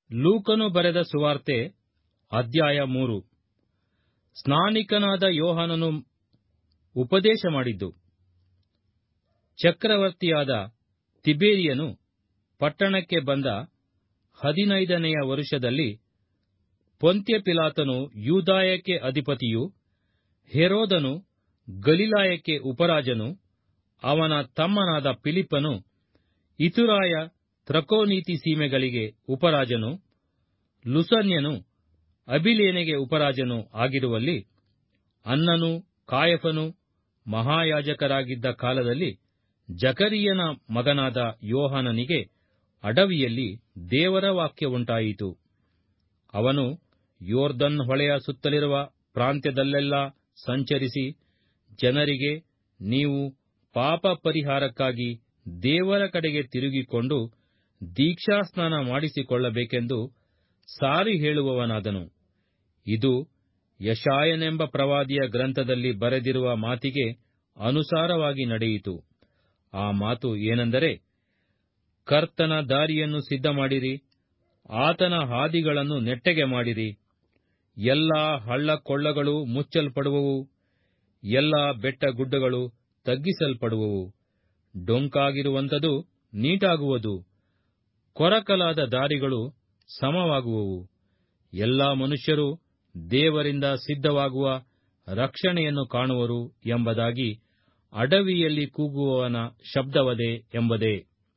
ಲೂಕನು ಬರೆದ ಸುವಾರ್ತೆ ಅಧ್ಯಾಯ ಮೂರು ಸ್ನಾನಿಕನಾದ ಯೋಹಾನನು ಉಪದೇಶ ಮಾಡಿದ್ದು ಚಕ್ರವರ್ತಿಯಾದ ತಿಬೇರಿಯನು ಪಟ್ಟಣಕ್ಕೆ ಬಂದ ಹದಿನೈದನೆಯ ವರುಷದಲ್ಲಿ ಪೊಂತ್ಯ ಪಿಲಾತನು ಯೂದಾಯಕ್ಕೆ ಅಧಿಪತಿಯು ಹೆರೋದನು ಗಲಿಲಾಯಕ್ಕೆ ಉಪರಾಜನು ಅವನ ತಮ್ಮನಾದ ಫಿಲಿಪ್ಪನು ಇತುರಾಯ ತ್ರಕೋನೀತಿ ಸೀಮೆಗಳಿಗೆ ಉಪರಾಜನು ಲುಸನ್ಯನು ಅಬಿಲೇನೆಗೆ ಉಪರಾಜನು ಆಗಿರುವಲ್ಲಿ ಅನ್ನನು ಕಾಯಫನು ಮಹಾಯಾಜಕರಾಗಿದ್ದ ಕಾಲದಲ್ಲಿ ಜಕರಿಯನ ಮಗನಾದ ಯೋಹಾನನಿಗೆ ಅಡವಿಯಲ್ಲಿ ದೇವರ ವಾಕ್ಯವುಂಟಾಯಿತು ಅವನು ಯೋರ್ದನ್ ಹೊಳೆಯ ಸುತ್ತಲಿರುವ ಪ್ರಾಂತ್ಯದಲ್ಲೆಲ್ಲ ಸಂಚರಿಸಿ ಜನರಿಗೆ ನೀವು ಪಾಪ ಪರಿಹಾರಕ್ಕಾಗಿ ದೇವರ ಕಡೆಗೆ ತಿರುಗಿಕೊಂಡು ದೀಕ್ಷಾಸ್ನಾನ ಮಾಡಿಸಿಕೊಳ್ಳಬೇಕೆಂದು ಸಾರಿ ಹೇಳುವವನಾದನು ಇದು ಯಶಾಯನೆಂಬ ಪ್ರವಾದಿಯ ಗ್ರಂಥದಲ್ಲಿ ಬರೆದಿರುವ ಮಾತಿಗೆ ಅನುಸಾರವಾಗಿ ನಡೆಯಿತು ಆ ಮಾತು ಏನೆಂದರೆ ಕರ್ತನ ದಾರಿಯನ್ನು ಸಿದ್ಧಮಾಡಿರಿ ಆತನ ಹಾದಿಗಳನ್ನು ನೆಟ್ಟಗೆ ಮಾಡಿರಿ ಎಲ್ಲಾ ಹಳ್ಳಕೊಳ್ಳಗಳು ಮುಚ್ಚಲ್ಪಡುವವು ಎಲ್ಲಾ ಬೆಟ್ಟಗುಡ್ಡಗಳು ತಗ್ಗಿಸಲ್ಪಡುವವು ಡೊಂಕಾಗಿರುವಂಥದು ನೀಟಾಗುವುದು ಕೊರಕಲಾದ ದಾರಿಗಳು ಸಮವಾಗುವವು ಎಲ್ಲಾ ಮನುಷ್ಯರು ದೇವರಿಂದ ಸಿದ್ಧವಾಗುವ ರಕ್ಷಣೆಯನ್ನು ಕಾಣುವರು ಎಂಬುದಾಗಿ ಅಡವಿಯಲ್ಲಿ ಕೂಗುವವನ ಶಬ್ದವದೆ ಎಂಬುದೇ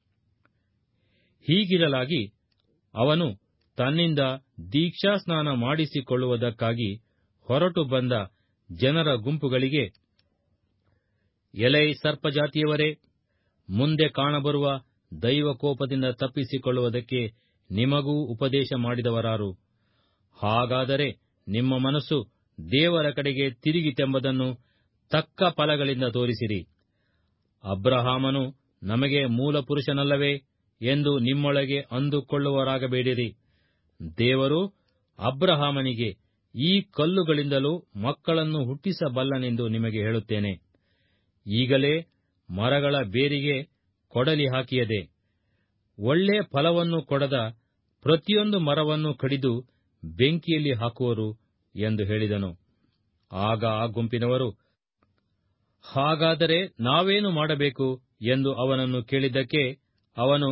ಹೀಗಿರಲಾಗಿ ಅವನು ತನ್ನಿಂದ ದೀಕ್ಷಾಸ್ನಾನ ಮಾಡಿಸಿಕೊಳ್ಳುವುದಕ್ಕಾಗಿ ಹೊರಟು ಬಂದ ಜನರ ಗುಂಪುಗಳಿಗೆ ಎಲೈ ಸರ್ಪಜಾತಿಯವರೇ ಮುಂದೆ ಕಾಣಬರುವ ದೈವಕೋಪದಿಂದ ತಪ್ಪಿಸಿಕೊಳ್ಳುವುದಕ್ಕೆ ನಿಮಗೂ ಉಪದೇಶ ಮಾಡಿದವರಾರು ಹಾಗಾದರೆ ನಿಮ್ಮ ಮನಸ್ಸು ದೇವರ ಕಡೆಗೆ ತಿರುಗಿತೆಂಬುದನ್ನು ತಕ್ಕ ಫಲಗಳಿಂದ ತೋರಿಸಿರಿ ಅಬ್ರಹಾಮನು ನಮಗೆ ಮೂಲಪುರುಷನಲ್ಲವೇ ಎಂದು ನಿಮ್ಮೊಳಗೆ ಅಂದುಕೊಳ್ಳುವರಾಗಬೇಡಿರಿ ದೇವರು ಅಬ್ರಹಾಮನಿಗೆ ಈ ಕಲ್ಲುಗಳಿಂದಲೂ ಮಕ್ಕಳನ್ನು ಹುಟ್ಟಿಸಬಲ್ಲನೆಂದು ನಿಮಗೆ ಹೇಳುತ್ತೇನೆ ಈಗಲೇ ಮರಗಳ ಬೇರಿಗೆ ಕೊಡಲಿ ಹಾಕಿಯದೆ ಒಳ್ಳೆ ಫಲವನ್ನು ಕೊಡದ ಪ್ರತಿಯೊಂದು ಮರವನ್ನು ಕಡಿದು ಬೆಂಕಿಯಲ್ಲಿ ಹಾಕುವರು ಎಂದು ಹೇಳಿದನು ಆಗ ಆ ಗುಂಪಿನವರು ಹಾಗಾದರೆ ನಾವೇನು ಮಾಡಬೇಕು ಎಂದು ಅವನನ್ನು ಕೇಳಿದ್ದಕ್ಕೆ ಅವನು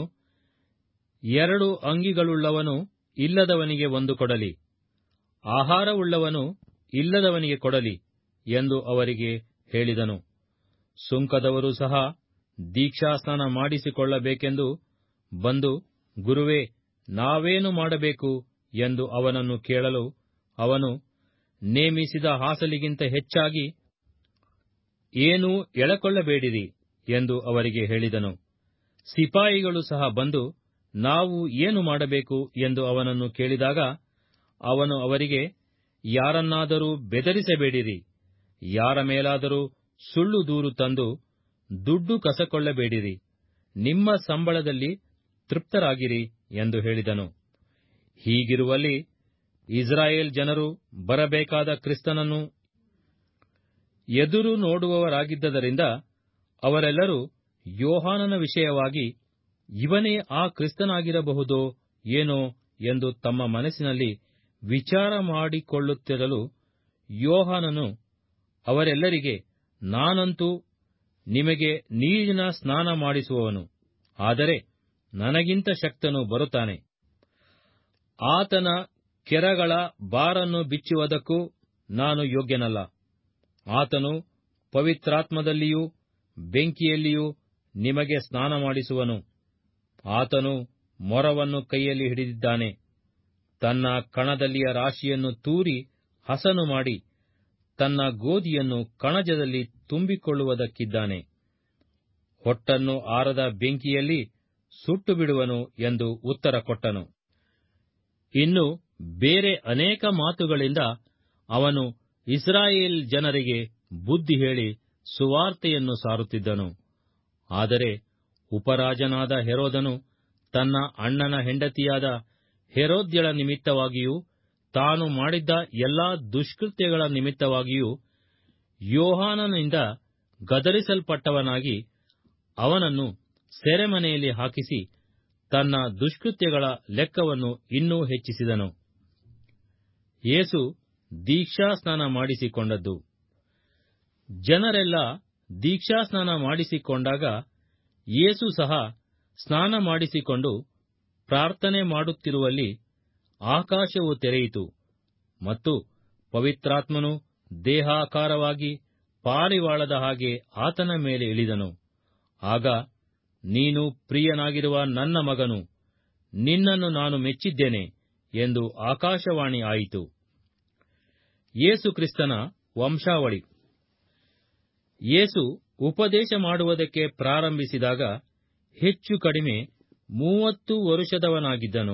ಎರಡು ಅಂಗಿಗಳುಳ್ಳವನು ಇಲ್ಲದವನಿಗೆ ಒಂದು ಕೊಡಲಿ ಆಹಾರವುಳ್ಳವನು ಇಲ್ಲದವನಿಗೆ ಕೊಡಲಿ ಎಂದು ಅವರಿಗೆ ಹೇಳಿದನು ಸುಂಕದವರು ಸಹ ದೀಕ್ಷಾಸ್ನಾನ ಮಾಡಿಸಿಕೊಳ್ಳಬೇಕೆಂದು ಬಂದು ಗುರುವೇ ನಾವೇನು ಮಾಡಬೇಕು ಎಂದು ಅವನನ್ನು ಕೇಳಲು ಅವನು ನೇಮಿಸಿದ ಹಾಸಲಿಗಿಂತ ಹೆಚ್ಚಾಗಿ ಏನೂ ಎಳಕೊಳ್ಳಬೇಡಿರಿ ಎಂದು ಅವರಿಗೆ ಹೇಳಿದನು ಸಿಪಾಯಿಗಳು ಸಹ ಬಂದು ನಾವು ಏನು ಮಾಡಬೇಕು ಎಂದು ಅವನನ್ನು ಕೇಳಿದಾಗ ಅವನು ಅವರಿಗೆ ಯಾರನ್ನಾದರೂ ಬೆದರಿಸಬೇಡಿರಿ ಯಾರ ಮೇಲಾದರೂ ಸುಳ್ಳು ದೂರು ತಂದು ದುಡ್ಡು ಕಸಕೊಳ್ಳಬೇಡಿರಿ ನಿಮ್ಮ ಸಂಬಳದಲ್ಲಿ ತೃಪ್ತರಾಗಿರಿ ಎಂದು ಹೇಳಿದನು ಹೀಗಿರುವಲ್ಲಿ ಇಸ್ರಾಯೇಲ್ ಜನರು ಬರಬೇಕಾದ ಕ್ರಿಸ್ತನನ್ನು ಎದುರು ನೋಡುವವರಾಗಿದ್ದರಿಂದ ಅವರೆಲ್ಲರೂ ಯೋಹಾನನ ವಿಷಯವಾಗಿ ಇವನೇ ಆ ಕ್ರಿಸ್ತನಾಗಿರಬಹುದೋ ಏನೋ ಎಂದು ತಮ್ಮ ಮನಸ್ಸಿನಲ್ಲಿ ವಿಚಾರ ಮಾಡಿಕೊಳ್ಳುತ್ತಿರಲು ಯೋಹಾನನು ಅವರೆಲ್ಲರಿಗೆ ನಾನಂತೂ ನಿಮಗೆ ನೀರಿನ ಸ್ನಾನ ಮಾಡಿಸುವವನು ಆದರೆ ನನಗಿಂತ ಶಕ್ತನು ಬರುತ್ತಾನೆ ಆತನ ಕೆರಗಳ ಬಾರನ್ನು ಬಿಚ್ಚುವುದಕ್ಕೂ ನಾನು ಯೋಗ್ಯನಲ್ಲ ಆತನು ಪವಿತ್ರಾತ್ಮದಲ್ಲಿಯೂ ಬೆಂಕಿಯಲ್ಲಿಯೂ ನಿಮಗೆ ಸ್ನಾನ ಮಾಡಿಸುವನು ಆತನು ಮೊರವನ್ನು ಕೈಯಲ್ಲಿ ಹಿಡಿದಿದ್ದಾನೆ ತನ್ನ ಕಣದಲ್ಲಿಯ ರಾಶಿಯನ್ನು ತೂರಿ ಹಸನು ಮಾಡಿ ತನ್ನ ಗೋಧಿಯನ್ನು ಕಣಜದಲ್ಲಿ ತುಂಬಿಕೊಳ್ಳುವುದಕ್ಕಿದ್ದಾನೆ ಹೊಟ್ಟನ್ನು ಆರದ ಬೆಂಕಿಯಲ್ಲಿ ಸುಟ್ಟು ಬಿಡುವನು ಎಂದು ಉತ್ತರ ಕೊಟ್ಟನು ಇನ್ನು ಬೇರೆ ಅನೇಕ ಮಾತುಗಳಿಂದ ಅವನು ಇಸ್ರಾಯೇಲ್ ಜನರಿಗೆ ಬುದ್ಧಿ ಹೇಳಿ ಸುವಾರ್ತೆಯನ್ನು ಸಾರುತ್ತಿದ್ದನು ಆದರೆ ಉಪರಾಜನಾದ ಹೆರೋದನು ತನ್ನ ಅಣ್ಣನ ಹೆಂಡತಿಯಾದ ಹೆರೋದ್ಯಳ ನಿಮಿತ್ತವಾಗಿಯೂ ತಾನು ಮಾಡಿದ್ದ ಎಲ್ಲಾ ದುಷ್ಕೃತ್ಯಗಳ ನಿಮಿತ್ತವಾಗಿಯೂ ಯೋಹಾನನಿಂದ ಗದರಿಸಲ್ಪಟ್ಟವನಾಗಿ ಅವನನ್ನು ಸೆರೆಮನೆಯಲ್ಲಿ ಹಾಕಿಸಿ ತನ್ನ ದುಷ್ಕೃತ್ಯಗಳ ಲೆಕ್ಕವನ್ನು ಇನ್ನೂ ಹೆಚ್ಚಿಸಿದನು ಯೇಸು ದೀಕ್ಷಾಸ್ನಾನ ಮಾಡಿಸಿಕೊಂಡದ್ದು ಜನರೆಲ್ಲ ದೀಕ್ಷಾಸ್ನಾನ ಮಾಡಿಸಿಕೊಂಡಾಗ ಯೇಸು ಸಹ ಸ್ನಾನ ಮಾಡಿಸಿಕೊಂಡು ಪ್ರಾರ್ಥನೆ ಮಾಡುತ್ತಿರುವಲ್ಲಿ ಆಕಾಶವು ತೆರೆಯಿತು ಮತ್ತು ಪವಿತ್ರಾತ್ಮನು ದೇಹಾಕಾರವಾಗಿ ಪಾರಿವಾಳದ ಹಾಗೆ ಆತನ ಮೇಲೆ ಇಳಿದನು ಆಗ ನೀನು ಪ್ರಿಯನಾಗಿರುವ ನನ್ನ ಮಗನು ನಿನ್ನನ್ನು ನಾನು ಮೆಚ್ಚಿದ್ದೇನೆ ಎಂದು ಆಕಾಶವಾಣಿ ಆಯಿತು ಯೇಸು ಕ್ರಿಸ್ತನ ವಂಶಾವಳಿ ಯೇಸು ಉಪದೇಶ ಮಾಡುವುದಕ್ಕೆ ಪ್ರಾರಂಭಿಸಿದಾಗ ಹೆಚ್ಚು ಕಡಿಮೆ ಮೂವತ್ತು ವರುಷದವನಾಗಿದ್ದನು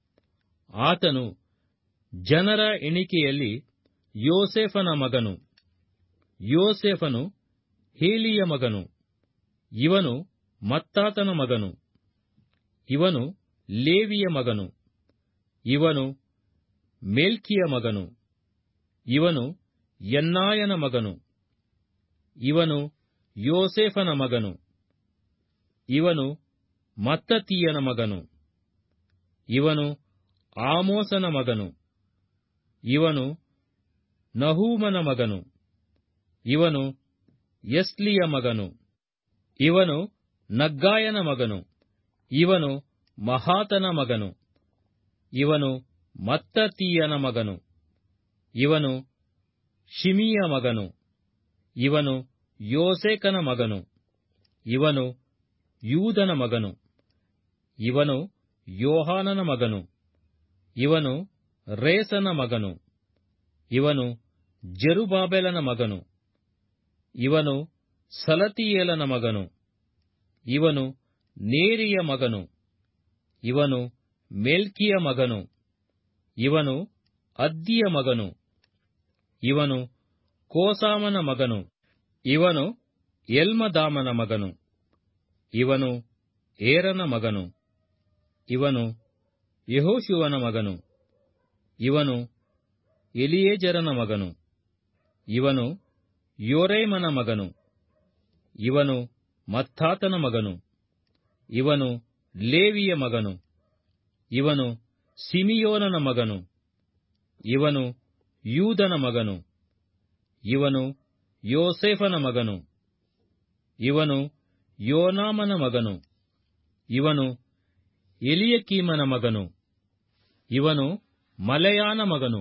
ಆತನು ಜನರ ಎಣಿಕೆಯಲ್ಲಿ ಯೋಸೇಫನ ಮಗನು ಯೋಸೇಫನು ಹೇಲಿಯ ಮಗನು ಇವನು ಮತ್ತಾತನ ಮಗನು ಇವನು ಲೇವಿಯ ಮಗನು ಇವನು ಮೆಲ್ಕಿಯ ಮಗನು ಇವನು ಯನ್ನಾಯನ ಮಗನು ಇವನು ಯೋಸೇಫನ ಮಗನು ಇವನು ಮತ್ತತೀಯನ ಮಗನು ಇವನು ಆಮೋಸನ ಮಗನು ಇವನು ನಹೂಮನ ಮಗನು ಇವನು ಎಸ್ಲಿಯ ಮಗನು ಇವನು ನಗ್ಗಾಯನ ಮಗನು ಇವನು ಮಹಾತನ ಮಗನು ಇವನು ಮತ್ತತೀಯನ ಮಗನು ಇವನು ಶಿಮಿಯ ಮಗನು ಇವನು ಯೋಸೇಕನ ಮಗನು ಇವನು ಯೂದನ ಮಗನು ಇವನು ಯೋಹಾನನ ಮಗನು ಇವನು ರೇಸನ ಮಗನು ಇವನು ಜೆರುಬಾಬೆಲನ ಮಗನು ಇವನು ಸಲತಿಯೇಲನ ಮಗನು ಇವನು ನೇರಿಯ ಮಗನು ಇವನು ಮೆಲ್ಕಿಯ ಮಗನು ಇವನು ಅದ್ದಿಯ ಮಗನು ಇವನು ಕೋಸಾಮನ ಮಗನು ಇವನು ಎಲ್ಮದಾಮನ ಮಗನು ಇವನು ಏರನ ಮಗನು ಇವನು ಯಹೋಶುವನ ಮಗನು ಇವನು ಎಲಿಯೇಜರನ ಮಗನು ಇವನು ಯೋರೇಮನ ಮಗನು ಇವನು ಮತ್ತಾತನ ಮಗನು ಇವನು ಲೇವಿಯ ಮಗನು ಇವನು ಸಿಮಿಯೋನನ ಮಗನು ಇವನು ಯೂದನ ಮಗನು ಇವನು ಯೋಸೇಫನ ಮಗನು ಇವನು ಯೋನಾಮನ ಮಗನು ಇವನು ಎಲಿಯಕೀಮನ ಮಗನು ಇವನು ಮಲೆಯಾನ ಮಗನು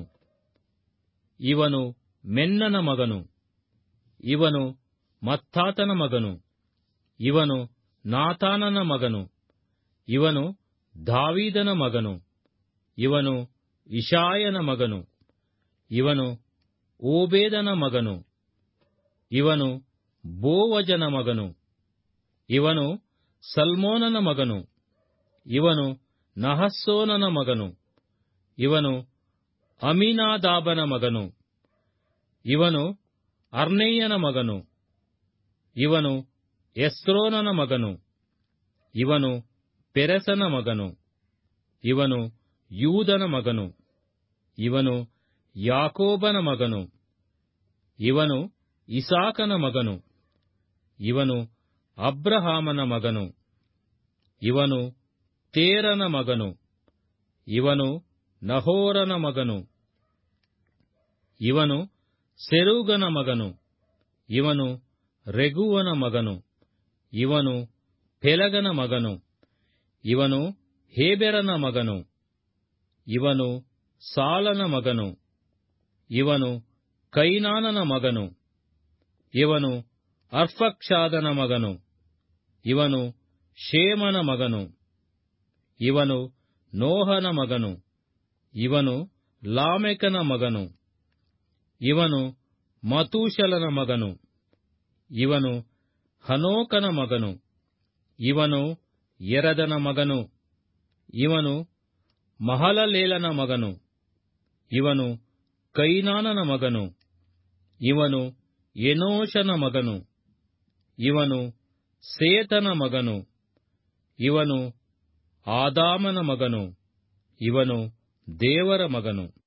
ಇವನು ಮೆನ್ನನ ಮಗನು ಇವನು ಮತ್ತಾತನ ಮಗನು ಇವನು ನಾತಾನನ ಮಗನು ಇವನು ದಾವೀದನ ಮಗನು ಇವನು ಇಷಾಯನ ಮಗನು ಇವನು ಓಬೇದನ ಮಗನು ಇವನು ಬೋವಜನ ಮಗನು ಇವನು ಸಲ್ಮೋನನ ಮಗನು ಇವನು ನಹಸ್ಸೋನನ ಮಗನು ಇವನು ಅಮೀನಾದಾಬನ ಮಗನು ಇವನು ಅರ್ನೇಯನ ಮಗನು ಇವನು ಎಸ್ರೋನನ ಮಗನು ಇವನು ಪೆರೆಸನ ಮಗನು ಇವನು ಯೂದನ ಮಗನು ಇವನು ಯಾಕೋಬನ ಮಗನು ಇವನು ಇಸಾಕನ ಮಗನು ಇವನು ಅಬ್ರಹಾಮನ ಮಗನು ಇವನು ತೇರನ ಮಗನು ಇವನು ನಹೋರನ ಮಗನು ಇವನು ಸೆರೂಗನ ಮಗನು ಇವನು ರೆಗುವನ ಮಗನು ಇವನು ಪೆಲಗನ ಮಗನು ಇವನು ಹೇಬೆರನ ಮಗನು ಇವನು ಸಾಲನ ಮಗನು ಇವನು ಕೈನಾನನ ಮಗನು ಇವನು ಅರ್ಫಕ್ಷಾದನ ಮಗನು ಇವನು ಶೇಮನ ಮಗನು ಇವನು ನೋಹನ ಮಗನು ಇವನು ಲಾಮೆಕನ ಮಗನು ಇವನು ಮತೂಶಲನ ಮಗನು ಇವನು ಹನೋಕನ ಮಗನು ಇವನು ಎರದನ ಮಗನು ಇವನು ಮಹಲಲೇಲನ ಮಗನು ಇವನು ಕೈನಾನನ ಮಗನು ಇವನು ಎನೋಷನ ಮಗನು ಇವನು ಸೇತನ ಮಗನು ಇವನು ಆದಾಮನ ಮಗನು ಇವನು ದೇವರ ಮಗನು